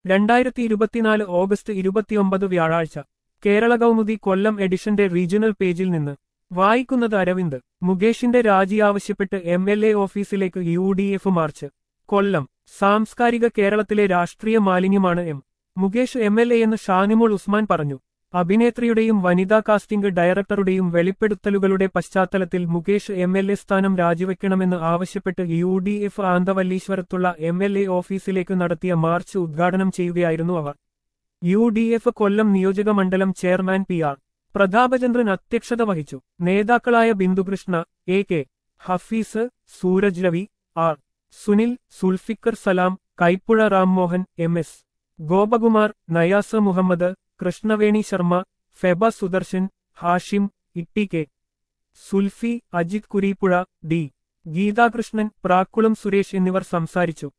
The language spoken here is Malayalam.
രണ്ടായിരത്തി ഇരുപത്തിനാല് ഓഗസ്റ്റ് ഇരുപത്തിയൊമ്പത് വ്യാഴാഴ്ച കേരള കൗമുദി കൊല്ലം എഡിഷന്റെ റീജിയണൽ പേജിൽ നിന്ന് വായിക്കുന്നത് അരവിന്ദ് മുകേഷിന്റെ രാജി ആവശ്യപ്പെട്ട് എം എൽ എ ഓഫീസിലേക്ക് U D F march Kollam സാംസ്കാരിക കേരളത്തിലെ രാഷ്ട്രീയ മാലിന്യമാണ് M Mukesh M L A എന്ന് ഷാനിമോൾ ഉസ്മാൻ പറഞ്ഞു അഭിനേത്രിയുടെയും വനിതാ കാസ്റ്റിംഗ് ഡയറക്ടറുടെയും വെളിപ്പെടുത്തലുകളുടെ പശ്ചാത്തലത്തിൽ മുകേഷ് എം എൽ എ സ്ഥാനം രാജിവെക്കണമെന്ന് ആവശ്യപ്പെട്ട് യു ഡി എഫ് ആന്തവല്ലീശ്വരത്തുള്ള എം എൽ എ ഓഫീസിലേക്ക് നടത്തിയ മാർച്ച് ഉദ്ഘാടനം ചെയ്യുകയായിരുന്നു അവർ യു ഡി എഫ് കൊല്ലം നിയോജക മണ്ഡലം ചെയർമാൻ പി ആർ പ്രതാപചന്ദ്രൻ അധ്യക്ഷത വഹിച്ചു നേതാക്കളായ Bindukrishna A K Hafeez Sooraj Ravi R Sunil Sulfikar Salam Kaipuzha Rammohan M S Gopakumar Nayas Muhammad Krishnaveni Sharma Feba Sudarshan Hashim Itty K Sulfi Ajith Kureepuzha D Geethakrishnan Prakkulam Suresh എന്നിവർ സംസാരിച്ചു